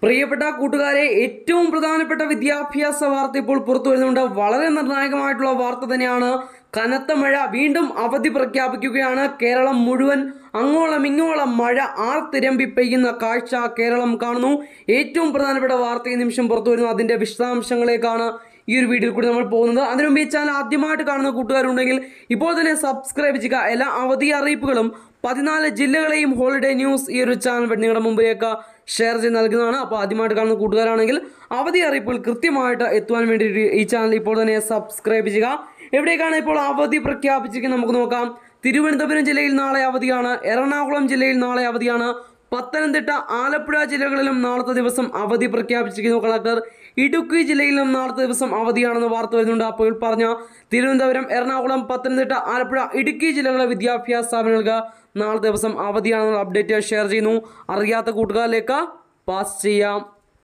പ്രിയപ്പെട്ട കൂട്ടുകാരെ ഏറ്റവും പ്രധാനപ്പെട്ട വിദ്യാഭ്യാസ വാർത്ത ഇപ്പോൾ പുറത്തു വരുന്നുണ്ട് വളരെ നിർണായകമായിട്ടുള്ള വാർത്ത തന്നെയാണ് കനത്ത മഴ വീണ്ടും അവധി പ്രഖ്യാപിക്കുകയാണ് കേരളം മുഴുവൻ അങ്ങോളം ഇങ്ങോളം മഴ ആർത്തിരമ്പി പെയ്യുന്ന കാഴ്ച കേരളം കാണുന്നു ഏറ്റവും പ്രധാനപ്പെട്ട വാർത്ത ഈ നിമിഷം പുറത്തു വരുന്നു അതിന്റെ വിശദാംശങ്ങളിലേക്കാണ് ഈ ഒരു വീഡിയോയിൽ കൂടി നമ്മൾ പോകുന്നത് അതിനു മുമ്പ് ഈ ചാനൽ ആദ്യമായിട്ട് കാണുന്ന കൂട്ടുകാരുണ്ടെങ്കിൽ ഇപ്പോൾ തന്നെ സബ്സ്ക്രൈബ് ചെയ്യുക എല്ലാ അവധി അറിയിപ്പുകളും പതിനാല് ജില്ലകളെയും ഹോളിഡേ ന്യൂസ് ഈ ഒരു ചാനൽ വഴി നിങ്ങളുടെ മുമ്പിലേക്ക് ഷെയർ ചെയ്ത് നൽകുന്നതാണ് അപ്പോൾ ആദ്യമായിട്ട് കാണുന്ന കൂട്ടുകാരാണെങ്കിൽ അവധി അറിയിപ്പുകൾ കൃത്യമായിട്ട് എത്തുവാൻ വേണ്ടി ഈ ചാനൽ ഇപ്പോൾ തന്നെ സബ്സ്ക്രൈബ് ചെയ്യുക എവിടേക്കാണ് ഇപ്പോൾ അവധി പ്രഖ്യാപിച്ചിരിക്കുന്നത് നമുക്ക് നോക്കാം തിരുവനന്തപുരം ജില്ലയിൽ നാളെ അവധിയാണ് എറണാകുളം ജില്ലയിൽ നാളെ അവധിയാണ് പത്തനംതിട്ട ആലപ്പുഴ ജില്ലകളിലും നാളത്തെ ദിവസം അവധി പ്രഖ്യാപിച്ചിരിക്കുന്നു കളക്ടർ ഇടുക്കി ജില്ലയിലും നാളത്തെ ദിവസം അവധിയാണെന്ന് വാർത്ത വരുന്നുണ്ട് അപ്പോൾ പറഞ്ഞ തിരുവനന്തപുരം എറണാകുളം പത്തനംതിട്ട ആലപ്പുഴ ഇടുക്കി ജില്ലകളിലെ വിദ്യാഭ്യാസ സ്ഥാപനങ്ങൾക്ക് നാളത്തെ ദിവസം അവധിയാണെന്നുള്ള അപ്ഡേറ്റ് ഷെയർ ചെയ്യുന്നു അറിയാത്ത കൂട്ടുകാരിലേക്ക് പാസ് ചെയ്യാം